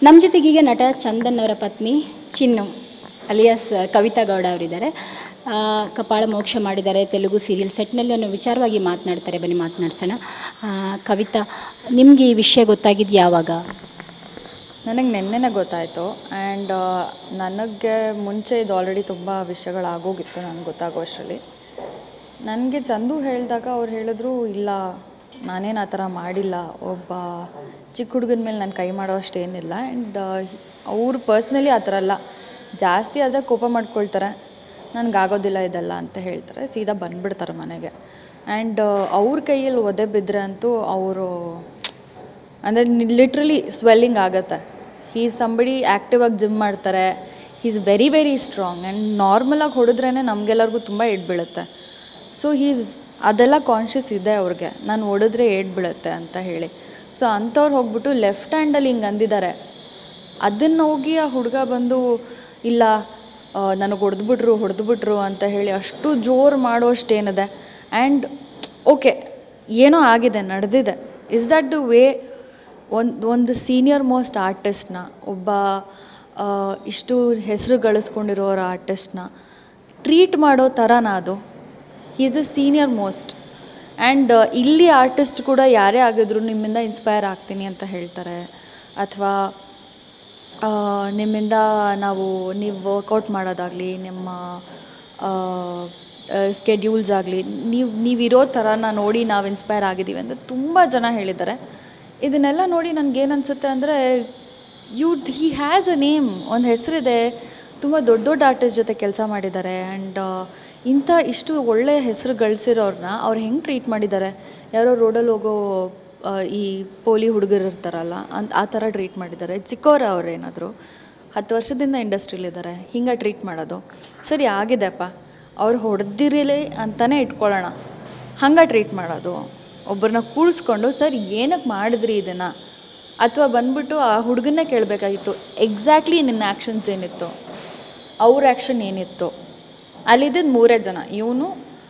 ನಮ್ಮ ಜೊತೆಗೀಗ ನಟ ಚಂದನ್ ಅವರ ಪತ್ನಿ ಚಿನ್ನು ಅಲಿಯಾಸ್ ಕವಿತಾ ಗೌಡ ಅವರಿದ್ದಾರೆ ಆ, ಕಪಾಳ ಮೋಕ್ಷ ಮಾಡಿದ್ದಾರೆ ತೆಲುಗು ಸೀರಿಯಲ್ ಸೆಟ್ನಲ್ಲಿ ಅನ್ನೋ ವಿಚಾರವಾಗಿ ಮಾತನಾಡ್ತಾರೆ ಬನ್ನಿ ಮಾತನಾಡ್ಸೋಣ ಆ, ಕವಿತಾ ನಿಮಗೆ ಈ ವಿಷಯ ಗೊತ್ತಾಗಿದ್ದು ಯಾವಾಗ ನನಗೆ ನೆನ್ನೆನೇ ಗೊತ್ತಾಯಿತು ಆ್ಯಂಡ್ ನನಗೆ ಮುಂಚೆ ಇದು ಆಲ್ರೆಡಿ ತುಂಬ ವಿಷಯಗಳಾಗೋಗಿತ್ತು ನನಗೆ ಗೊತ್ತಾಗೋ ಅಷ್ಟರಲ್ಲಿ ನನಗೆ ಚಂದು ಹೇಳಿದಾಗ ಅವ್ರು ಹೇಳಿದ್ರು ಇಲ್ಲ ನಾನೇನು ಆ ಥರ ಮಾಡಿಲ್ಲ ಒಬ್ಬ ಚಿಕ್ಕ ಹುಡುಗನ ಮೇಲೆ ನಾನು ಕೈ ಮಾಡೋ ಅಷ್ಟೇನಿಲ್ಲ ಆ್ಯಂಡ್ ಅವ್ರು ಪರ್ಸ್ನಲಿ ಆ ಥರ ಅಲ್ಲ ಜಾಸ್ತಿ ಆದರೆ ಕೋಪ ಮಾಡ್ಕೊಳ್ತಾರೆ ನನಗಾಗೋದಿಲ್ಲ ಇದೆಲ್ಲ ಅಂತ ಹೇಳ್ತಾರೆ ಸೀದಾ ಬಂದ್ಬಿಡ್ತಾರೆ ಮನೆಗೆ ಆ್ಯಂಡ್ ಅವ್ರ ಕೈಯಲ್ಲಿ ಒದೆ ಬಿದ್ದರೆ ಅಂತೂ ಅವರು ಅಂದರೆ ಲಿಟ್ರಲಿ ಸ್ವೆಲ್ಲಿಂಗ್ ಆಗುತ್ತೆ ಹೀ ಸಂಬಡಿ ಆ್ಯಕ್ಟಿವ್ ಆಗಿ ಜಿಮ್ ಮಾಡ್ತಾರೆ is very very strong and ನಾರ್ಮಲಾಗಿ ಹೊಡೆದ್ರೇ ನಮಗೆಲ್ಲರಿಗೂ ತುಂಬ ಏಟ್ ಬೀಳುತ್ತೆ ಸೊ ಹೀಸ್ ಅದೆಲ್ಲ ಕಾನ್ಷಿಯಸ್ ಇದೆ ಅವ್ರಿಗೆ ನಾನು ಹೊಡೆದ್ರೆ ಏಟ್ ಬೀಳುತ್ತೆ ಅಂತ ಹೇಳಿ ಸೊ ಅಂಥವ್ರು ಹೋಗ್ಬಿಟ್ಟು ಲೆಫ್ಟ್ ಹ್ಯಾಂಡಲ್ಲಿ ಹಿಂಗೆ ಅಂದಿದ್ದಾರೆ ಅದನ್ನು ಹೋಗಿ ಆ ಹುಡುಗ ಬಂದು ಇಲ್ಲ ನನಗೆ ಹೊಡೆದ್ಬಿಟ್ರು ಹೊಡೆದ್ಬಿಟ್ರು ಅಂತ ಹೇಳಿ ಅಷ್ಟು ಜೋರು ಮಾಡೋಷ್ಟೇನಿದೆ ಆ್ಯಂಡ್ ಓಕೆ ಏನೋ ಆಗಿದೆ ನಡೆದಿದೆ ಇಸ್ ದಟ್ ದ ವೇ ಒಂದು ಒಂದು ಸೀನಿಯರ್ ಮೋಸ್ಟ್ ಆರ್ಟಿಸ್ಟ್ನ ಒಬ್ಬ ಆ, ಇಷ್ಟು ಹೆಸರು ಗಳಿಸ್ಕೊಂಡಿರೋರ ಆರ್ಟಿಸ್ಟ್ನ ಟ್ರೀಟ್ ಮಾಡೋ ಥರನ ಅದು he is the senior most and ಇಲ್ಲಿ ಆರ್ಟಿಸ್ಟ್ ಕೂಡ ಯಾರೇ ಆಗಿದ್ರು ನಿಮ್ಮಿಂದ ಇನ್ಸ್ಪೈರ್ ಆಗ್ತೀನಿ ಅಂತ ಹೇಳ್ತಾರೆ ಅಥವಾ ನಿಮ್ಮಿಂದ ನಾವು ನೀವು ವರ್ಕೌಟ್ ಮಾಡೋದಾಗಲಿ ನಿಮ್ಮ ಸ್ಕೆಡ್ಯೂಲ್ಸ್ ಆಗಲಿ ನೀವು ನೀವಿರೋ ಥರನ ನೋಡಿ ನಾವು ಇನ್ಸ್ಪೈರ್ ಆಗಿದ್ದೀವಿ ಅಂತ ತುಂಬ ಜನ ಹೇಳಿದ್ದಾರೆ ಇದನ್ನೆಲ್ಲ ನೋಡಿ ನನಗೇನು ಅನಿಸುತ್ತೆ ಅಂದರೆ you he has a name ಒಂದು ಹೆಸರಿದೆ ತುಂಬ ದೊಡ್ಡ ದೊಡ್ಡ ಆರ್ಟಿಸ್ಟ್ ಜೊತೆ ಕೆಲಸ ಮಾಡಿದ್ದಾರೆ ಆ್ಯಂಡ್ ಇಂಥ ಇಷ್ಟು ಒಳ್ಳೆಯ ಹೆಸರು ಗಳಿಸಿರೋರನ್ನ ಅವ್ರು ಹೆಂಗೆ ಟ್ರೀಟ್ ಮಾಡಿದ್ದಾರೆ ಯಾರೋ ರೋಡಲ್ಲಿ ಹೋಗೋ ಆ, ಈ ಪೋಲಿ ಹುಡುಗರು ಇರ್ತಾರಲ್ಲ ಅಂತ ಆ ಥರ ಟ್ರೀಟ್ ಮಾಡಿದ್ದಾರೆ ಚಿಕ್ಕವ್ರ ಅವ್ರೇನಾದರೂ ಹತ್ತು ವರ್ಷದಿಂದ ಇಂಡಸ್ಟ್ರಿಲಿದ್ದಾರೆ ಹಿಂಗೆ ಟ್ರೀಟ್ ಮಾಡೋದು ಸರಿ ಆಗಿದೆಪ್ಪ ಅವ್ರು ಹೊಡೆದಿರಲಿ ಅಂತಲೇ ಇಟ್ಕೊಳ್ಳೋಣ ಹಂಗೆ ಟ್ರೀಟ್ ಮಾಡೋದು ಒಬ್ಬರನ್ನ ಕೂಡಿಸ್ಕೊಂಡು ಸರ್ ಏನಕ್ಕೆ ಮಾಡಿದ್ರಿ ಇದನ್ನು ಅಥವಾ ಬಂದ್ಬಿಟ್ಟು ಆ ಹುಡುಗನ್ನೇ ಕೇಳಬೇಕಾಗಿತ್ತು ಎಕ್ಸಾಕ್ಟ್ಲಿ ನಿನ್ನ ಆ್ಯಕ್ಷನ್ಸ್ ಏನಿತ್ತು ಅವ್ರ ಆ್ಯಕ್ಷನ್ ಏನಿತ್ತು ಅಲ್ಲಿದ್ದಿದ್ದು ಮೂರೇ ಜನ ಇವನು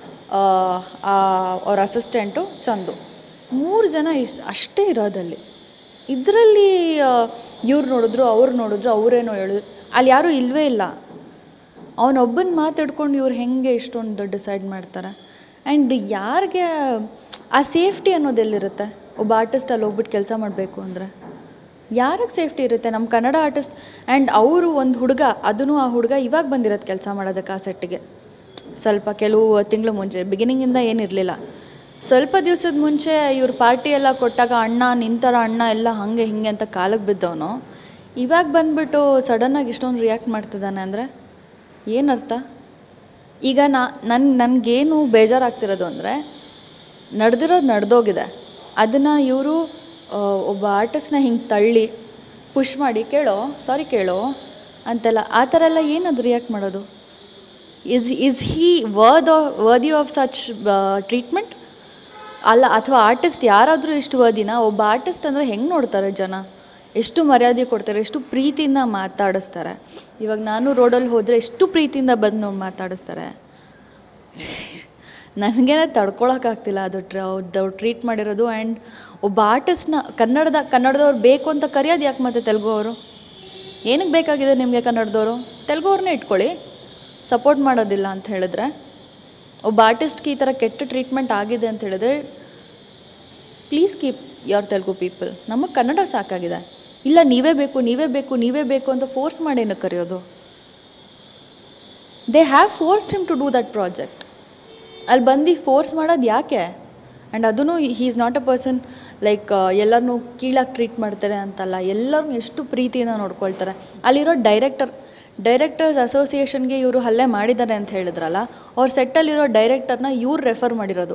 ಅವ್ರ ಅಸಿಸ್ಟೆಂಟು ಚಂದು ಮೂರು ಜನ ಇಸ್ ಅಷ್ಟೇ ಇರೋದಲ್ಲಿ ಇದರಲ್ಲಿ ಇವ್ರು ನೋಡಿದ್ರು ಅವ್ರು ನೋಡಿದ್ರು ಅವರೇನೋ ಹೇಳಿದ್ರು ಅಲ್ಲಿ ಯಾರೂ ಇಲ್ಲವೇ ಇಲ್ಲ ಅವನೊಬ್ಬನ ಮಾತಾಡ್ಕೊಂಡು ಇವ್ರು ಹೆಂಗೆ ಇಷ್ಟೊಂದು ಡಿಸೈಡ್ ಮಾಡ್ತಾರೆ ಆ್ಯಂಡ್ ಯಾರಿಗೆ ಆ ಸೇಫ್ಟಿ ಅನ್ನೋದೆಲ್ಲಿರುತ್ತೆ ಒಬ್ಬ ಆರ್ಟಿಸ್ಟ್ ಅಲ್ಲಿ ಹೋಗ್ಬಿಟ್ಟು ಕೆಲಸ ಮಾಡಬೇಕು ಅಂದರೆ ಯಾರಿಗೆ ಸೇಫ್ಟಿ ಇರುತ್ತೆ ನಮ್ಮ ಕನ್ನಡ ಆರ್ಟಿಸ್ಟ್ ಆ್ಯಂಡ್ ಅವರು ಒಂದು ಹುಡುಗ ಅದೂ ಆ ಹುಡುಗ ಇವಾಗ ಬಂದಿರೋದು ಕೆಲಸ ಮಾಡೋದಕ್ಕೆ ಆ ಸೆಟ್ಟಿಗೆ ಸ್ವಲ್ಪ ಕೆಲವು ತಿಂಗಳು ಮುಂಚೆ ಬಿಗಿನಿಂಗಿಂದ ಏನಿರಲಿಲ್ಲ ಸ್ವಲ್ಪ ದಿವಸದ ಮುಂಚೆ ಇವ್ರ ಪಾರ್ಟಿ ಎಲ್ಲ ಕೊಟ್ಟಾಗ ಅಣ್ಣ ನಿಂತರ ಅಣ್ಣ ಎಲ್ಲ ಹಾಗೆ ಹಿಂಗೆ ಅಂತ ಕಾಲಕ್ಕೆ ಬಿದ್ದವನು ಇವಾಗ ಬಂದ್ಬಿಟ್ಟು ಸಡನ್ನಾಗಿ ಇಷ್ಟೊಂದು ರಿಯಾಕ್ಟ್ ಮಾಡ್ತಿದ್ದಾನೆ ಅಂದರೆ ಏನರ್ಥ ಈಗ ನಾ ನನ್ನ ನನಗೇನು ಬೇಜಾರಾಗ್ತಿರೋದು ಅಂದರೆ ನಡೆದಿರೋದು ನಡೆದೋಗಿದೆ ಅದನ್ನು ಇವರು ಒಬ್ಬ ಆರ್ಟಿಸ್ಟ್ನ ಹಿಂಗೆ ತಳ್ಳಿ ಪುಷ್ ಮಾಡಿ ಕೇಳೋ ಸಾರಿ ಕೇಳೋ ಅಂತೆಲ್ಲ ಆ ಥರ ಎಲ್ಲ ಏನದು ರಿಯಾಕ್ಟ್ ಮಾಡೋದು is is he worth worthy of such treatment ಅಲ್ಲ ಅಥವಾ ಆರ್ಟಿಸ್ಟ್ ಯಾರಾದರೂ ಇಷ್ಟು ವರ್ದಿನ ಒಬ್ಬ ಆರ್ಟಿಸ್ಟ್ ಅಂದರೆ ಹೆಂಗೆ ನೋಡ್ತಾರೆ ಜನ ಎಷ್ಟು ಮರ್ಯಾದೆ ಕೊಡ್ತಾರೆ ಎಷ್ಟು ಪ್ರೀತಿಯಿಂದ ಮಾತಾಡಿಸ್ತಾರೆ ಇವಾಗ ನಾನು ರೋಡಲ್ಲಿ ಹೋದರೆ ಎಷ್ಟು ಪ್ರೀತಿಯಿಂದ ಬಂದು ನೋಡಿ ಮಾತಾಡಿಸ್ತಾರೆ ನನಗೇನೆ ತಡ್ಕೊಳಕ್ಕಾಗ್ತಿಲ್ಲ ಅದು ಟ್ರ ಅವ್ರು ಟ್ರೀಟ್ ಮಾಡಿರೋದು ಆ್ಯಂಡ್ ಒಬ್ಬ ಆರ್ಟಿಸ್ಟ್ನ ಕನ್ನಡದ ಕನ್ನಡದವ್ರು ಬೇಕು ಅಂತ ಕರೆಯೋದು ಯಾಕೆ ಮತ್ತೆ ತೆಲುಗು ಅವರು ಏನಕ್ಕೆ ಬೇಕಾಗಿದೆ ನಿಮಗೆ ಕನ್ನಡದವರು ತೆಲುಗು ಅವ್ರನ್ನೇ ಇಟ್ಕೊಳ್ಳಿ ಸಪೋರ್ಟ್ ಮಾಡೋದಿಲ್ಲ ಅಂತ ಹೇಳಿದ್ರೆ ಒಬ್ಬ ಆರ್ಟಿಸ್ಟ್ಗೆ ಈ ಥರ ಕೆಟ್ಟ ಟ್ರೀಟ್ಮೆಂಟ್ ಆಗಿದೆ ಅಂತ ಹೇಳಿದ್ರೆ please keep your Telugu people ನಮಗೆ ಕನ್ನಡ ಸಾಕಾಗಿದೆ ಇಲ್ಲ ನೀವೇ ಬೇಕು ನೀವೇ ಬೇಕು ನೀವೇ ಬೇಕು ಅಂತ ಫೋರ್ಸ್ ಮಾಡೇನು ಕರೆಯೋದು they have forced him to do that project ಅಲ್ಲಿ ಬಂದು ಫೋರ್ಸ್ ಮಾಡೋದು ಯಾಕೆ ಆ್ಯಂಡ್ ಅದೂ he is not a person like ಎಲ್ಲರನ್ನೂ ಕೀಳಾಗಿ ಟ್ರೀಟ್ ಮಾಡ್ತಾರೆ ಅಂತಲ್ಲ ಎಲ್ಲರನ್ನೂ ಎಷ್ಟು ಪ್ರೀತಿಯಿಂದ ನೋಡ್ಕೊಳ್ತಾರೆ ಅಲ್ಲಿರೋ ಡೈರೆಕ್ಟರ್ ಡೈರೆಕ್ಟರ್ಸ್ ಅಸೋಸಿಯೇಷನ್ಗೆ ಇವರು ಹಲ್ಲೆ ಮಾಡಿದ್ದಾರೆ ಅಂತ ಹೇಳಿದ್ರಲ್ಲ ಅವ್ರ ಸೆಟ್ಟಲ್ಲಿರೋ ಡೈರೆಕ್ಟರ್ನ ಇವ್ರು ರೆಫರ್ ಮಾಡಿರೋದು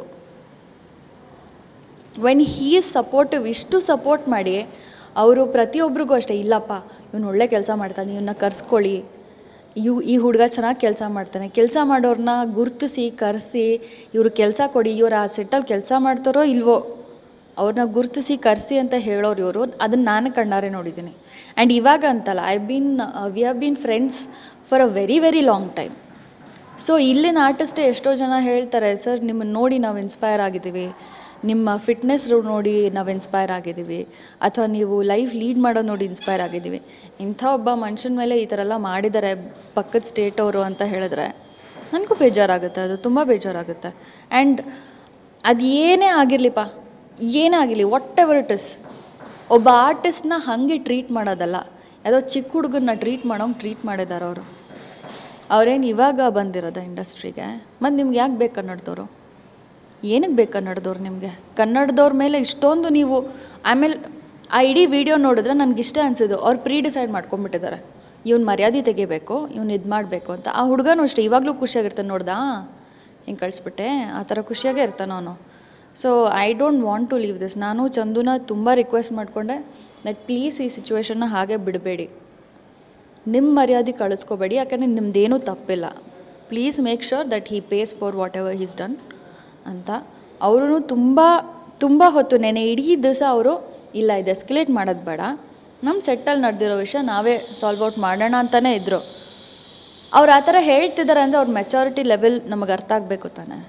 ವೆನ್ ಹೀ ಈಸ್ ಸಪೋರ್ಟಿವ್ ಇಷ್ಟು ಸಪೋರ್ಟ್ ಮಾಡಿ ಅವರು ಪ್ರತಿಯೊಬ್ಬರಿಗೂ ಅಷ್ಟೇ ಇಲ್ಲಪ್ಪ ಇವನು ಒಳ್ಳೆ ಕೆಲಸ ಮಾಡ್ತಾನೆ ಇವನ್ನ ಕರೆಸ್ಕೊಳ್ಳಿ ಇವ್ ಈ ಹುಡುಗ ಚೆನ್ನಾಗಿ ಕೆಲಸ ಮಾಡ್ತಾನೆ ಕೆಲಸ ಮಾಡೋರನ್ನ ಗುರ್ತಿಸಿ ಕರೆಸಿ ಇವ್ರು ಕೆಲಸ ಕೊಡಿ ಇವ್ರು ಆ ಸೆಟ್ಟಲ್ಲಿ ಕೆಲಸ ಮಾಡ್ತಾರೋ ಇಲ್ವೋ ಅವ್ರನ್ನ ಗುರ್ತಿಸಿ ಕರೆಸಿ ಅಂತ ಹೇಳೋರು ಇವರು ಅದನ್ನು ನಾನು ಕಣ್ಣಾರೆ ನೋಡಿದ್ದೀನಿ ಆ್ಯಂಡ್ ಇವಾಗ ಅಂತಲ್ಲ I been we have been friends for a very very long time so ಇಲ್ಲಿನ ಆರ್ಟಿಸ್ಟೇ ಎಷ್ಟೋ ಜನ ಹೇಳ್ತಾರೆ ಸರ್ ನಿಮ್ಮನ್ನು ನೋಡಿ ನಾವು ಇನ್ಸ್ಪೈರ್ ಆಗಿದ್ದೀವಿ ನಿಮ್ಮ ಫಿಟ್ನೆಸ್ ನೋಡಿ ನಾವು ಇನ್ಸ್ಪೈರ್ ಆಗಿದ್ದೀವಿ ಅಥವಾ ನೀವು ಲೈಫ್ ಲೀಡ್ ಮಾಡೋದು ನೋಡಿ ಇನ್ಸ್ಪೈರ್ ಆಗಿದ್ದೀವಿ ಇಂಥ ಒಬ್ಬ ಮನುಷ್ಯನ ಮೇಲೆ ಈ ಥರ ಎಲ್ಲ ಮಾಡಿದ್ದಾರೆ ಪಕ್ಕದ ಸ್ಟೇಟ್ ಅವರು ಅಂತ ಹೇಳಿದ್ರೆ ನನಗೂ ಬೇಜಾರಾಗುತ್ತೆ ಅದು ತುಂಬ ಬೇಜಾರಾಗುತ್ತೆ ಆ್ಯಂಡ್ ಅದು ಏನೇ ಆಗಿರಲಿಪ್ಪ ಏನೇ ಆಗಿರಲಿ ವಾಟ್ ಎವರ್ ಇಟ್ ಇಸ್ ಒಬ್ಬ ಆರ್ಟಿಸ್ಟ್ನ ಹಾಗೆ ಟ್ರೀಟ್ ಮಾಡೋದಲ್ಲ ಯಾವುದೋ ಚಿಕ್ಕ ಹುಡುಗನ್ನ ಟ್ರೀಟ್ ಮಾಡೋಂಗೆ ಟ್ರೀಟ್ ಮಾಡಿದ್ದಾರೆ ಅವರು ಅವ್ರೇನು ಇವಾಗ ಬಂದಿರೋದ ಇಂಡಸ್ಟ್ರಿಗೆ ಮತ್ತು ನಿಮ್ಗೆ ಯಾಕೆ ಬೇಕು ಕನ್ನಡದವರು ಏನಕ್ಕೆ ಬೇಕು ಕನ್ನಡದವ್ರು ನಿಮಗೆ ಕನ್ನಡದವ್ರ ಮೇಲೆ ಇಷ್ಟೊಂದು ನೀವು ಆಮೇಲೆ ಆ ಇಡೀ ವಿಡಿಯೋ ನೋಡಿದ್ರೆ ನನಗೆ ಇಷ್ಟ ಅನಿಸಿದ್ದು ಅವ್ರು ಪ್ರೀ ಡಿಸೈಡ್ ಮಾಡ್ಕೊಂಬಿಟ್ಟಿದ್ದಾರೆ ಇವ್ನು ಮರ್ಯಾದೆ ತೆಗಿಬೇಕು ಇವ್ನು ಇದು ಮಾಡಬೇಕು ಅಂತ ಆ ಹುಡುಗನೂ ಅಷ್ಟೇ ಇವಾಗಲೂ ಖುಷಿಯಾಗಿರ್ತಾನೆ ನೋಡ್ದಾ ಹಿಂಗೆ ಕಳಿಸ್ಬಿಟ್ಟೆ ಆ ಥರ ಖುಷಿಯಾಗೇ ಇರ್ತಾನೆ ಅವನು so I don't want to leave this ನಾನು ಚಂದುನ ತುಂಬ ರಿಕ್ವೆಸ್ಟ್ ಮಾಡಿಕೊಂಡೆ ದಟ್ ಪ್ಲೀಸ್ ಈ ಸಿಚುವೇಶನ್ನ ಹಾಗೆ ಬಿಡಬೇಡಿ ನಿಮ್ಮ ಮರ್ಯಾದೆ ಕಳಿಸ್ಕೋಬೇಡಿ ಯಾಕಂದರೆ ನಿಮ್ಮದೇನೂ ತಪ್ಪಿಲ್ಲ please make sure that he pays for whatever he's done ಅಂತ ಅವರು ತುಂಬ ತುಂಬ ಹೊತ್ತು ನೆನೆ ಇಡೀ ದಿವಸ ಅವರು ಇಲ್ಲ ಇದು ಎಸ್ಕಲೇಟ್ ಮಾಡೋದು ಬೇಡ ನಮ್ಮ ಸೆಟ್ಟಲ್ಲಿ ನಡೆದಿರೋ ವಿಷಯ ನಾವೇ ಸಾಲ್ವ್ ಔಟ್ ಮಾಡೋಣ ಅಂತಲೇ ಇದ್ದರು ಅವ್ರು ಆ ಥರ ಹೇಳ್ತಿದ್ದಾರೆ ಅಂದರೆ ಅವ್ರ ಮೆಚಾರಿಟಿ ಲೆವೆಲ್ ನಮಗೆ ಅರ್ಥ ಆಗಬೇಕು ತಾನೆ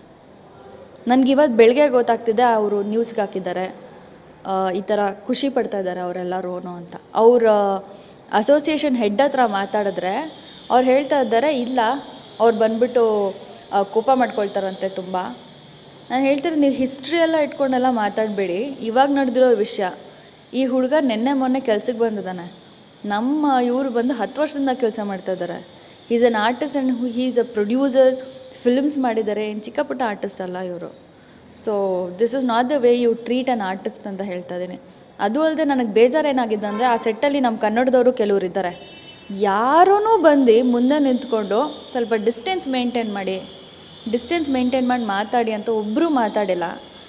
ನನಗೆ ಇವತ್ತು ಬೆಳಗ್ಗೆ ಗೊತ್ತಾಗ್ತಿದೆ ಅವರು ನ್ಯೂಸ್ಗೆ ಹಾಕಿದ್ದಾರೆ ಆ, ಈ ಥರ ಖುಷಿ ಪಡ್ತಾ ಇದ್ದಾರೆ ಅವರೆಲ್ಲರೂ ಅಂತ ಅವ್ರ ಅಸೋಸಿಯೇಷನ್ ಹೆಡ್ ಹತ್ರ ಮಾತಾಡಿದ್ರೆ ಅವ್ರು ಹೇಳ್ತಾ ಇದ್ದಾರೆ ಇಲ್ಲ ಅವ್ರು ಬಂದ್ಬಿಟ್ಟು ಆ, ಕೋಪ ಮಾಡ್ಕೊಳ್ತಾರಂತೆ ತುಂಬ ನಾನು ಹೇಳ್ತೀನಿ ನೀವು ಹಿಸ್ಟ್ರಿ ಎಲ್ಲ ಇಟ್ಕೊಂಡೆಲ್ಲ ಮಾತಾಡಬೇಡಿ ಇವಾಗ ನಡೆದಿರೋ ವಿಷಯ ಈ ಹುಡುಗ ನಿನ್ನೆ ಮೊನ್ನೆ ಕೆಲ್ಸಕ್ಕೆ ಬಂದಿದ್ದಾನೆ ನಮ್ಮ ಇವರು ಬಂದು ಹತ್ತು ವರ್ಷದಿಂದ ಕೆಲಸ ಮಾಡ್ತಾ ಇದ್ದಾರೆ is an artist and he is a producer films ಮಾಡಿದ್ದಾರೆ ಏನು ಚಿಕ್ಕ ಪುಟ್ಟ ಆರ್ಟಿಸ್ಟ್ ಅಲ್ಲ ಇವರು so this is not the way you treat an artist ಅಂತ ಹೇಳ್ತಾ ಇದ್ದೀನಿ ಅದು ಅಲ್ಲದೆ ನನಗೆ ಬೇಜಾರೇನಾಗಿದೆ ಅಂದರೆ ಆ ಸೆಟ್ಟಲ್ಲಿ ನಮ್ಮ ಕನ್ನಡದವರು ಕೆಲವರು ಇದ್ದಾರೆ ಯಾರೂ ಬಂದು ಮುಂದೆ ನಿಂತ್ಕೊಂಡು ಸ್ವಲ್ಪ ಡಿಸ್ಟೆನ್ಸ್ ಮೇಂಟೈನ್ ಮಾಡಿ ಡಿಸ್ಟೆನ್ಸ್ ಮೇಂಟೈನ್ ಮಾಡಿ ಮಾತಾಡಿ ಅಂತ ಒಬ್ಬರು ಮಾತಾಡಿಲ್ಲ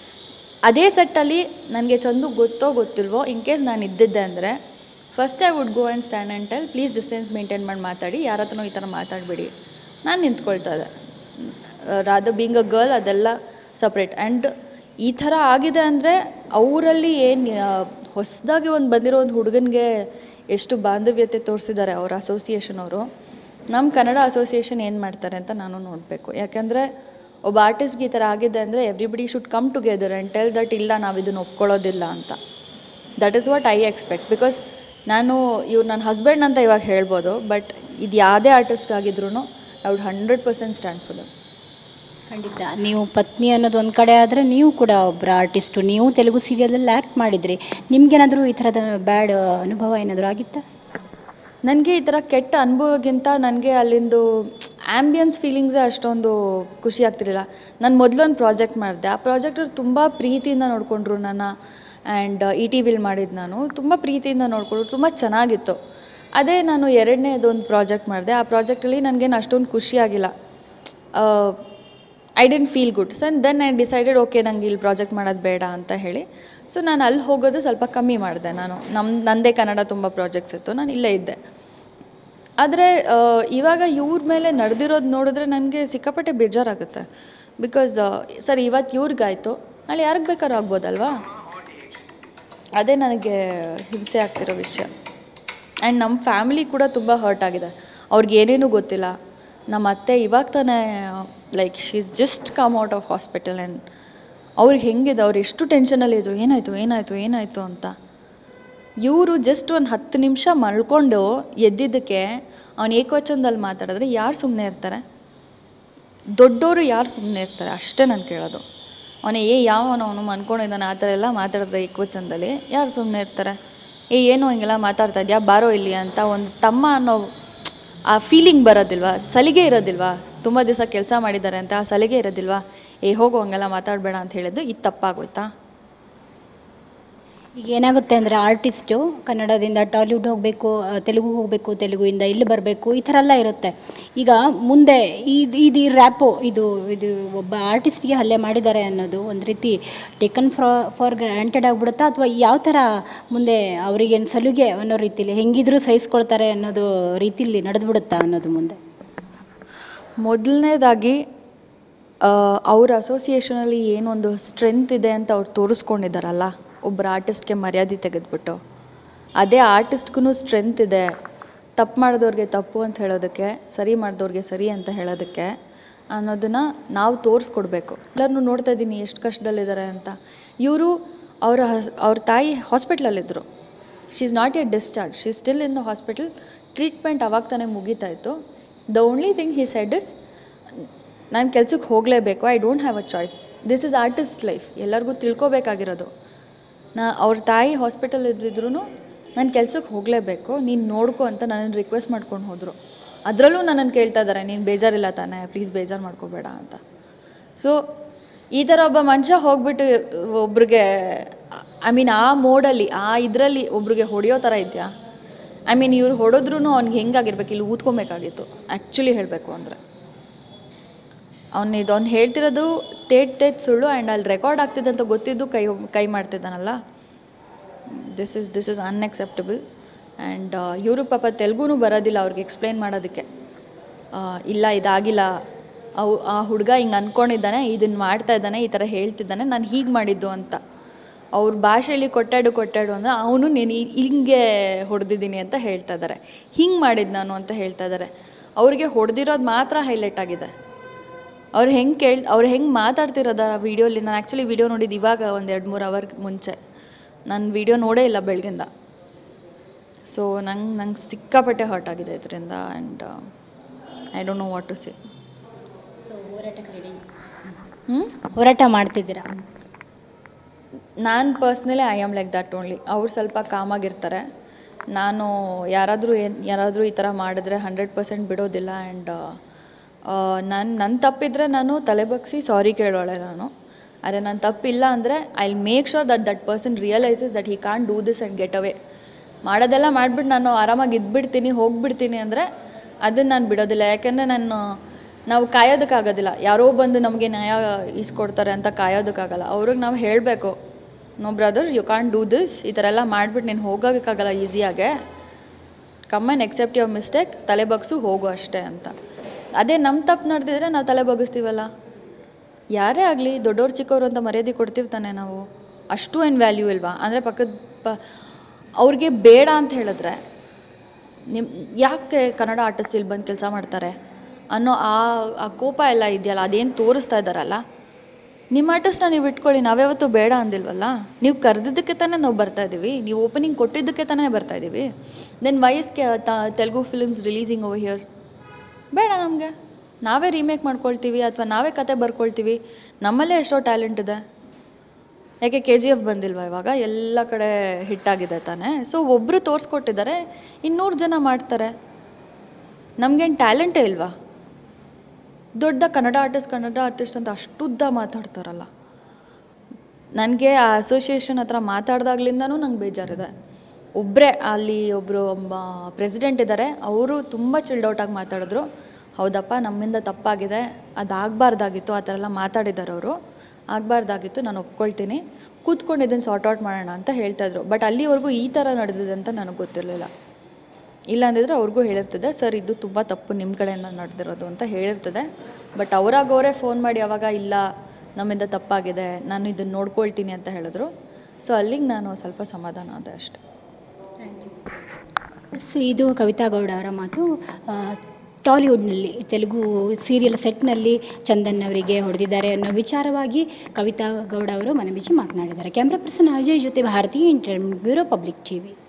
ಅದೇ ಸೆಟ್ಟಲ್ಲಿ ನನಗೆ ಚಂದು ಗೊತ್ತೋ ಗೊತ್ತಿಲ್ವೋ ಇನ್ ಕೇಸ್ ನಾನು ಇದ್ದಿದ್ದೆ ಅಂದರೆ first I would go and stand and tell please distance maintain ಮಾಡಿ ಮಾತಾಡಿ ಯಾರ ಹತ್ರನೂ ಈ ಥರ ಮಾತಾಡಬೇಡಿ ನಾನು ನಿಂತ್ಕೊಳ್ತಾ ಇದ್ದೆ ರಾಧ ಬೀಂಗ್ ಅ ಗರ್ಲ್ ಅದೆಲ್ಲ ಸಪ್ರೇಟ್ ಆ್ಯಂಡ್ ಈ ಥರ ಆಗಿದೆ ಅಂದರೆ ಅವರಲ್ಲಿ ಏನು ಹೊಸದಾಗಿ ಒಂದು ಬಂದಿರೋ ಒಂದು ಹುಡುಗನಿಗೆ ಎಷ್ಟು ಬಾಂಧವ್ಯತೆ ತೋರಿಸಿದ್ದಾರೆ ಅವ್ರ ಅಸೋಸಿಯೇಷನ್ ಅವರು ನಮ್ಮ ಕನ್ನಡ ಅಸೋಸಿಯೇಷನ್ ಏನು ಮಾಡ್ತಾರೆ ಅಂತ ನಾನು ನೋಡಬೇಕು ಯಾಕೆಂದರೆ ಒಬ್ಬ ಆರ್ಟಿಸ್ಟ್ಗೆ ಈ ಥರ ಆಗಿದೆ ಅಂದರೆ everybody should come together and tell that ಇಲ್ಲ ನಾವು ಇದನ್ನು ಒಪ್ಕೊಳ್ಳೋದಿಲ್ಲ ಅಂತ that is what I expect because ನಾನು ಇವ್ರು ನನ್ನ ಹಸ್ಬೆಂಡ್ ಅಂತ ಇವಾಗ ಹೇಳ್ಬೋದು ಬಟ್ ಇದು ಯಾವುದೇ ಆರ್ಟಿಸ್ಟ್ಗಾಗಿದ್ರು I would hundred percent stand for them ಖಂಡಿತ ನೀವು ಪತ್ನಿ ಅನ್ನೋದು ಒಂದು ಕಡೆ ಆದರೆ ನೀವು ಕೂಡ ಒಬ್ಬರ ಆರ್ಟಿಸ್ಟು ನೀವು ತೆಲುಗು ಸೀರಿಯಲಲ್ಲಿ ಆ್ಯಕ್ಟ್ ಮಾಡಿದ್ರಿ ನಿಮ್ಗೇನಾದರೂ ಈ ಥರದ ಬ್ಯಾಡ್ ಅನುಭವ ಏನಾದರೂ ಆಗಿತ್ತಾ ನನಗೆ ಈ ಥರ ಕೆಟ್ಟ ಅನುಭವಕ್ಕಿಂತ ನನಗೆ ಅಲ್ಲಿಂದು ಆ್ಯಂಬಿಯನ್ಸ್ ಫೀಲಿಂಗ್ಸೇ ಅಷ್ಟೊಂದು ಖುಷಿ ಆಗ್ತಿರಲಿಲ್ಲ ನಾನು ಮೊದಲೊಂದು ಪ್ರಾಜೆಕ್ಟ್ ಮಾಡಿದೆ ಆ ಪ್ರಾಜೆಕ್ಟ್ ತುಂಬ ಪ್ರೀತಿಯಿಂದ ನೋಡಿಕೊಂಡ್ರು ನನ್ನ ಆ್ಯಂಡ್ ಇ ಟಿ ವಿಲ್ ಮಾಡಿದ್ದು ನಾನು ತುಂಬ ಪ್ರೀತಿಯಿಂದ ನೋಡಿಕೊಂಡ್ರು ತುಂಬ ಚೆನ್ನಾಗಿತ್ತು ಅದೇ ನಾನು ಎರಡನೇದೊಂದು ಪ್ರಾಜೆಕ್ಟ್ ಮಾಡಿದೆ ಆ ಪ್ರಾಜೆಕ್ಟಲ್ಲಿ ನನಗೇನು ಅಷ್ಟೊಂದು ಖುಷಿ ಆಗಿಲ್ಲ I didn't feel good so then I decided okay ನಂಗೆ ಇಲ್ಲಿ ಪ್ರಾಜೆಕ್ಟ್ ಮಾಡೋದು ಬೇಡ ಅಂತ ಹೇಳಿ ಸೊ ನಾನು ಅಲ್ಲಿ ಹೋಗೋದು ಸ್ವಲ್ಪ ಕಮ್ಮಿ ಮಾಡಿದೆ ನಾನು ನಮ್ಮ ನನ್ನದೇ ಕನ್ನಡ ತುಂಬ ಪ್ರಾಜೆಕ್ಟ್ಸ್ ಇತ್ತು ನಾನು ಇಲ್ಲೇ ಇದ್ದೆ ಆದರೆ ಇವಾಗ ಇವ್ರ ಮೇಲೆ ನಡೆದಿರೋದು ನೋಡಿದ್ರೆ ನನಗೆ ಸಿಕ್ಕಾಪಟ್ಟೆ ಬೇಜಾರಾಗುತ್ತೆ ಬಿಕಾಸ್ ಸರ್ ಇವತ್ತು ಇವ್ರಿಗಾಯ್ತು ನಾಳೆ ಯಾರಿಗೆ ಬೇಕಾದ್ರೂ ಆಗ್ಬೋದಲ್ವಾ ಅದೇ ನನಗೆ ಹಿಂಸೆ ಆಗ್ತಿರೋ ವಿಷಯ ಆ್ಯಂಡ್ ನಮ್ಮ ಫ್ಯಾಮಿಲಿ ಕೂಡ ತುಂಬ ಹರ್ಟ್ ಆಗಿದೆ ಅವ್ರಿಗೆ ಏನೇನೂ ಗೊತ್ತಿಲ್ಲ ನಮ್ಮ ಅತ್ತೆ ಇವಾಗ ತಾನೇ like she is just come out of hospital and ಅವ್ರಿಗೆ ಹೆಂಗಿದೆ ಅವ್ರು ಎಷ್ಟು ಟೆನ್ಷನಲ್ಲಿದ್ರು ಏನಾಯಿತು ಏನಾಯಿತು ಏನಾಯಿತು ಅಂತ ಇವರು ಜಸ್ಟ್ ಒಂದು ಹತ್ತು ನಿಮಿಷ ಮಲ್ಕೊಂಡು ಎದ್ದಿದ್ದಕ್ಕೆ ಅವ್ನು ಏಕವಚನದಲ್ಲಿ ಮಾತಾಡಿದ್ರೆ ಯಾರು ಸುಮ್ಮನೆ ಇರ್ತಾರೆ ದೊಡ್ಡವರು ಯಾರು ಸುಮ್ಮನೆ ಇರ್ತಾರೆ ಅಷ್ಟೇ ನಾನು ಕೇಳೋದು ಅವನೇ ಏ ಯಾವನು ಅವನು ಅನ್ಕೊಂಡಿದ್ದಾನೆ ಆ ಥರ ಎಲ್ಲ ಮಾತಾಡಿದ್ರೆ ಏಕವಚನದಲ್ಲಿ ಯಾರು ಸುಮ್ಮನೆ ಇರ್ತಾರೆ ಏ ಏನು ಹಿಂಗೆಲ್ಲ ಮಾತಾಡ್ತಾ ಇದೆಯಾ ಬಾರೋ ಇಲ್ಲಿ ಅಂತ ಒಂದು ತಮ್ಮ ಅನ್ನೋ ಆ ಫೀಲಿಂಗ್ ಬರೋದಿಲ್ವಾ ಸಲಿಗೆ ಇರೋದಿಲ್ವಾ ತುಂಬ ದಿವಸ ಕೆಲಸ ಮಾಡಿದ್ದಾರೆ ಅಂತ ಆ ಸಲಿಗೆ ಇರೋದಿಲ್ವಾ ಏ ಹೋಗು ಹಂಗೆಲ್ಲ ಮಾತಾಡಬೇಡ ಅಂತ ಹೇಳಿದ್ದು ಇದು ತಪ್ಪಾಗೋಯ್ತಾ ಈಗ ಏನಾಗುತ್ತೆ ಅಂದರೆ ಆರ್ಟಿಸ್ಟು ಕನ್ನಡದಿಂದ ಟಾಲಿವುಡ್ ಹೋಗಬೇಕು ತೆಲುಗು ಹೋಗಬೇಕು ತೆಲುಗುಯಿಂದ ಇಲ್ಲಿ ಬರಬೇಕು ಈ ಥರ ಎಲ್ಲ ಇರುತ್ತೆ ಈಗ ಮುಂದೆ ಇದು ಇದು ರ್ಯಾಪು ಇದು ಇದು ಒಬ್ಬ ಆರ್ಟಿಸ್ಟ್ಗೆ ಹಲ್ಲೆ ಮಾಡಿದ್ದಾರೆ ಅನ್ನೋದು ಒಂದು ರೀತಿ ಟೇಕನ್ ಫ್ರಾ ಫಾರ್ ಗ್ರಾಂಟೆಡ್ ಆಗಿಬಿಡುತ್ತಾ ಅಥವಾ ಯಾವ ಥರ ಮುಂದೆ ಅವರಿಗೇನು ಸಲುಗೆ ಅನ್ನೋ ರೀತಿಲಿ ಹೆಂಗಿದ್ರೂ ಸಹಿಸ್ಕೊಳ್ತಾರೆ ಅನ್ನೋದು ರೀತಿಲಿ ನಡೆದ್ಬಿಡುತ್ತಾ ಅನ್ನೋದು ಮುಂದೆ ಮೊದಲನೇದಾಗಿ ಅವ್ರ ಅಸೋಸಿಯೇಷನಲ್ಲಿ ಏನೊಂದು ಸ್ಟ್ರೆಂತ್ ಇದೆ ಅಂತ ಅವ್ರು ತೋರಿಸ್ಕೊಂಡಿದ್ದಾರಲ್ಲ ಒಬ್ಬರ ಆರ್ಟಿಸ್ಟ್ಗೆ ಮರ್ಯಾದೆ ತೆಗೆದ್ಬಿಟ್ಟು ಅದೇ ಆರ್ಟಿಸ್ಟ್ಗೂ ಸ್ಟ್ರೆಂತ್ ಇದೆ ತಪ್ಪು ಮಾಡಿದವ್ರಿಗೆ ತಪ್ಪು ಅಂತ ಹೇಳೋದಕ್ಕೆ ಸರಿ ಮಾಡಿದವ್ರಿಗೆ ಸರಿ ಅಂತ ಹೇಳೋದಕ್ಕೆ ಅನ್ನೋದನ್ನು ನಾವು ತೋರಿಸ್ಕೊಡ್ಬೇಕು ಎಲ್ಲರನ್ನೂ ನೋಡ್ತಾ ಇದ್ದೀನಿ ಎಷ್ಟು ಕಷ್ಟದಲ್ಲಿದ್ದಾರೆ ಅಂತ ಇವರು ಅವರ ಅವ್ರ ತಾಯಿ ಹಾಸ್ಪಿಟ್ಲಲ್ಲಿದ್ದರು she is not yet discharge she still in the hospital treatment ಅವಾಗ ತಾನೇ ಮುಗೀತಾ ಇತ್ತು the only thing he said is ನಾನು ಕೆಲ್ಸಕ್ಕೆ ಹೋಗಲೇಬೇಕು I don't have a choice this is artist life ಎಲ್ಲರಿಗೂ ತಿಳ್ಕೊಬೇಕಾಗಿರೋದು ನಾ ಅವ್ರ ತಾಯಿ ಹಾಸ್ಪಿಟಲ್ ಇದ್ದಿದ್ರು ನಾನು ಕೆಲ್ಸಕ್ಕೆ ಹೋಗಲೇಬೇಕು ನೀನು ನೋಡ್ಕೊ ಅಂತ ನನ್ನನ್ನು ರಿಕ್ವೆಸ್ಟ್ ಮಾಡ್ಕೊಂಡು ಹೋದರು ಅದರಲ್ಲೂ ನನ್ನನ್ನು ಕೇಳ್ತಾ ಇದ್ದಾರೆ ನೀನು ಬೇಜಾರಿಲ್ಲ ತಾನೇ ಪ್ಲೀಸ್ ಬೇಜಾರು ಮಾಡ್ಕೋಬೇಡ ಅಂತ ಸೊ ಈ ಥರ ಒಬ್ಬ ಮನುಷ್ಯ ಹೋಗ್ಬಿಟ್ಟು ಒಬ್ರಿಗೆ ಐ ಮೀನ್ ಆ ಮೋಡಲ್ಲಿ ಆ ಇದರಲ್ಲಿ ಒಬ್ರಿಗೆ ಹೊಡೆಯೋ ಥರ ಇದೆಯಾ ಐ ಮೀನ್ ಇವ್ರು ಹೊಡೆದ್ರೂ ಅವ್ನಿಗೆ ಹೆಂಗಾಗಿರ್ಬೇಕು ಇಲ್ಲಿ ಊದ್ಕೊಬೇಕಾಗಿತ್ತು ಆ್ಯಕ್ಚುಲಿ ಹೇಳಬೇಕು ಅಂದರೆ ಅವ್ನು ಇದು ಅವ್ನು ಹೇಳ್ತಿರೋದು ತೇಟ್ ತೇಟ್ ಸುಳ್ಳು ಆ್ಯಂಡ್ ಅಲ್ಲಿ ರೆಕಾರ್ಡ್ ಆಗ್ತಿದೆ ಅಂತ ಗೊತ್ತಿದ್ದು ಕೈ ಕೈ ಮಾಡ್ತಿದ್ದಾನಲ್ಲ this is this is unacceptable and ಇವರು ಪಾಪ ತೆಲುಗುನೂ ಬರೋದಿಲ್ಲ ಅವ್ರಿಗೆ ಎಕ್ಸ್ಪ್ಲೈನ್ ಮಾಡೋದಕ್ಕೆ ಆ, ಇಲ್ಲ ಇದಾಗಿಲ್ಲ ಅವು ಆ ಹುಡುಗ ಹಿಂಗೆ ಅಂದ್ಕೊಂಡಿದ್ದಾನೆ ಇದನ್ನು ಮಾಡ್ತಾ ಇದ್ದಾನೆ ಈ ಥರ ಹೇಳ್ತಿದ್ದಾನೆ ನಾನು ಹೀಗೆ ಮಾಡಿದ್ದು ಅಂತ ಅವ್ರ ಭಾಷೆಯಲ್ಲಿ ಕೊಟ್ಟಾಡು ಕೊಟ್ಟಾಡು ಅಂದರೆ ಅವನು ನೀನು ಈ- ಹಿಂಗೆ ಹೊಡೆದಿದ್ದೀನಿ ಅಂತ ಹೇಳ್ತಾ ಇದ್ದಾರೆ ಹಿಂಗೆ ಮಾಡಿದ್ದು ನಾನು ಅಂತ ಹೇಳ್ತಾ ಇದ್ದಾರೆ ಅವ್ರಿಗೆ ಹೊಡೆದಿರೋದು ಮಾತ್ರ ಹೈಲೈಟ್ ಆಗಿದೆ ಅವ್ರು ಹೆಂಗೆ ಕೇಳ್ ಅವ್ರು ಹೆಂಗೆ ಮಾತಾಡ್ತಿರೋದ ಆ ವೀಡಿಯೋಲಿ ನಾನು ಆ್ಯಕ್ಚುಲಿ ವೀಡಿಯೋ ನೋಡಿದ್ದು ಇವಾಗ ಒಂದು ಎರಡು ಮೂರು ಅವರ್ ಮುಂಚೆ ನಾನು ವೀಡಿಯೋ ನೋಡೇ ಇಲ್ಲ ಬೆಳಗಿಂದ ಸೊ ನಂಗೆ ನಂಗೆ ಸಿಕ್ಕಾಪಟ್ಟೆ ಹರ್ಟ್ ಆಗಿದೆ ಇದರಿಂದ and I don't know what to say ಹ್ಞೂ ಹೋರಾಟ ಮಾಡ್ತಿದ್ದೀರಾ ನಾನು personally I am like that only ಅವ್ರು ಸ್ವಲ್ಪ ಕಾಮಾಗಿರ್ತಾರೆ ನಾನು ಯಾರಾದರೂ ಏನು ಯಾರಾದರೂ ಈ ಥರ ಮಾಡಿದ್ರೆ ಹಂಡ್ರೆಡ್ ಪರ್ಸೆಂಟ್ ಬಿಡೋದಿಲ್ಲ ಆ್ಯಂಡ್ ನಾನು ನನ್ನ ತಪ್ಪಿದ್ರೆ ನಾನು ತಲೆ ಬಗ್ಸಿ ಸಾರಿ ಕೇಳೋಳೆ ನಾನು ಆದರೆ ನನ್ನ ತಪ್ಪಿಲ್ಲ ಅಂದರೆ I will make sure that that person realises that he can't do this and get away ಮಾಡೋದೆಲ್ಲ ಮಾಡಿಬಿಟ್ಟು ನಾನು ಆರಾಮಾಗಿ ಇದ್ಬಿಡ್ತೀನಿ ಹೋಗ್ಬಿಡ್ತೀನಿ ಅಂದರೆ ಅದನ್ನು ನಾನು ಬಿಡೋದಿಲ್ಲ ಯಾಕೆಂದರೆ ನಾನು ನಾವು ಕಾಯೋದಕ್ಕಾಗೋದಿಲ್ಲ ಯಾರೋ ಬಂದು ನಮಗೆ ನ್ಯಾಯ ಇಸ್ಕೊಡ್ತಾರೆ ಅಂತ ಕಾಯೋದಕ್ಕಾಗಲ್ಲ ಅವ್ರಿಗೆ ನಾವು ಹೇಳಬೇಕು no brother you can't do this ಈ ಥರ ಎಲ್ಲ ಮಾಡಿಬಿಟ್ಟು ನೀನು ಹೋಗೋಕ್ಕಾಗಲ್ಲ ಈಸಿಯಾಗೆ come and accept your mistake ತಲೆ ಬಗ್ಸು ಹೋಗು ಅಷ್ಟೇ ಅಂತ ಅದೇ ನಮ್ಮ ತಪ್ಪು ನಡೆದಿದ್ರೆ ನಾವು ತಲೆ ಬಗ್ಗಿಸ್ತೀವಲ್ಲ ಯಾರೇ ಆಗಲಿ ದೊಡ್ಡವ್ರು ಚಿಕ್ಕವರು ಅಂತ ಮರ್ಯಾದೆ ಕೊಡ್ತೀವಿ ತಾನೆ ನಾವು ಅಷ್ಟು ಏನು ವ್ಯಾಲ್ಯೂ ಇಲ್ವಾ ಅಂದರೆ ಪಕ್ಕದ ಪ ಅವ್ರಿಗೆ ಬೇಡ ಅಂತ ಹೇಳಿದ್ರೆ ನಿಮ್ಮ ಯಾಕೆ ಕನ್ನಡ ಆರ್ಟಿಸ್ಟ್ ಇಲ್ಲಿ ಬಂದು ಕೆಲಸ ಮಾಡ್ತಾರೆ ಅನ್ನೋ ಆ ಆ ಕೋಪ ಎಲ್ಲ ಇದೆಯಲ್ಲ ಅದೇನು ತೋರಿಸ್ತಾ ಇದ್ದಾರಲ್ಲ ನಿಮ್ಮ ಆರ್ಟಿಸ್ಟ್ನ ನೀವು ಇಟ್ಕೊಳ್ಳಿ ನಾವ್ಯಾವತ್ತೂ ಬೇಡ ಅಂದಿಲ್ವಲ್ಲ ನೀವು ಕರೆದಿದ್ದಕ್ಕೆ ತಾನೇ ನಾವು ಬರ್ತಾ ಇದ್ದೀವಿ ನೀವು ಓಪನಿಂಗ್ ಕೊಟ್ಟಿದ್ದಕ್ಕೆ ತಾನೇ ಬರ್ತಾ ಇದ್ದೀವಿ ದೆನ್ ವಯಸ್ಗೆ Telugu films releasing over here ಬೇಡ ನಮಗೆ ನಾವೇ ರೀಮೇಕ್ ಮಾಡ್ಕೊಳ್ತೀವಿ ಅಥವಾ ನಾವೇ ಕತೆ ಬರ್ಕೊಳ್ತೀವಿ ನಮ್ಮಲ್ಲೇ ಎಷ್ಟೋ ಟ್ಯಾಲೆಂಟ್ ಇದೆ ಯಾಕೆ ಕೆ ಜಿ ಎಫ್ ಬಂದಿಲ್ವಾ ಇವಾಗ ಎಲ್ಲ ಕಡೆ ಹಿಟ್ಟಾಗಿದೆ ತಾನೇ ಸೊ ಒಬ್ಬರು ತೋರಿಸ್ಕೊಟ್ಟಿದ್ದಾರೆ ಇನ್ನೂರು ಜನ ಮಾಡ್ತಾರೆ ನಮಗೇನು ಟ್ಯಾಲೆಂಟೇ ಇಲ್ವಾ ದೊಡ್ಡ ಕನ್ನಡ ಆರ್ಟಿಸ್ಟ್ ಕನ್ನಡ ಆರ್ಟಿಸ್ಟ್ ಅಂತ ಅಷ್ಟುದ್ದ ಮಾತಾಡ್ತಾರಲ್ಲ ನನಗೆ ಆ ಅಸೋಸಿಯೇಷನ್ ಹತ್ರ ಮಾತಾಡ್ದಾಗ್ಲಿಂದನೂ ನಂಗೆ ಬೇಜಾರಿದೆ ಒಬ್ಬರೇ ಅಲ್ಲಿ ಒಬ್ಬರು ಪ್ರೆಸಿಡೆಂಟ್ ಇದ್ದಾರೆ ಅವರು ತುಂಬ ಚಿಲ್ಡ್ ಔಟಾಗಿ ಮಾತಾಡಿದ್ರು ಹೌದಪ್ಪ ನಮ್ಮಿಂದ ತಪ್ಪಾಗಿದೆ ಅದಾಗಬಾರ್ದಾಗಿತ್ತು ಆ ಥರ ಎಲ್ಲ ಮಾತಾಡಿದ್ದಾರೆ ಅವರು ಆಗಬಾರ್ದಾಗಿತ್ತು ನಾನು ಒಪ್ಕೊಳ್ತೀನಿ ಕೂತ್ಕೊಂಡು ಇದನ್ನು ಸಾರ್ಟ್ ಔಟ್ ಮಾಡೋಣ ಅಂತ ಹೇಳ್ತಾಯಿದ್ರು ಬಟ್ ಅಲ್ಲಿವರೆಗೂ ಈ ಥರ ನಡೆದಿದೆ ಅಂತ ನನಗೆ ಗೊತ್ತಿರಲಿಲ್ಲ ಇಲ್ಲ ಅಂದಿದ್ರೆ ಅವ್ರಿಗೂ ಹೇಳಿರ್ತದೆ ಸರ್ ಇದು ತುಂಬ ತಪ್ಪು ನಿಮ್ಮ ಕಡೆಯಿಂದ ನಡೆದಿರೋದು ಅಂತ ಹೇಳಿರ್ತದೆ ಬಟ್ ಅವರಾಗವರೇ ಫೋನ್ ಮಾಡಿ ಅವಾಗ ಇಲ್ಲ ನಮ್ಮಿಂದ ತಪ್ಪಾಗಿದೆ ನಾನು ಇದನ್ನು ನೋಡ್ಕೊಳ್ತೀನಿ ಅಂತ ಹೇಳಿದ್ರು ಸೊ ಅಲ್ಲಿಗೆ ನಾನು ಸ್ವಲ್ಪ ಸಮಾಧಾನ ಆದೆ ಅಷ್ಟೆ ಎಸ್ ಇದು ಕವಿತಾ ಗೌಡ ಅವರ ಮಾತು ಆ, ಟಾಲಿವುಡ್ನಲ್ಲಿ ತೆಲುಗು ಸೀರಿಯಲ್ ಸೆಟ್ನಲ್ಲಿ ಚಂದನ್ ಅವರಿಗೆ ಹೊಡೆದಿದ್ದಾರೆ ಅನ್ನೋ ವಿಚಾರವಾಗಿ ಕವಿತಾ ಗೌಡ ಅವರು ಮನಬಿಚ್ಚಿ ಮಾತನಾಡಿದ್ದಾರೆ ಕ್ಯಾಮ್ರಾ ಪರ್ಸನ್ ಅಜಯ್ ಜೊತೆ ಭಾರತೀಯ ಇಂಟರ್ನೆಟ್ ಬ್ಯೂರೋ ಪಬ್ಲಿಕ್ ಟಿವಿ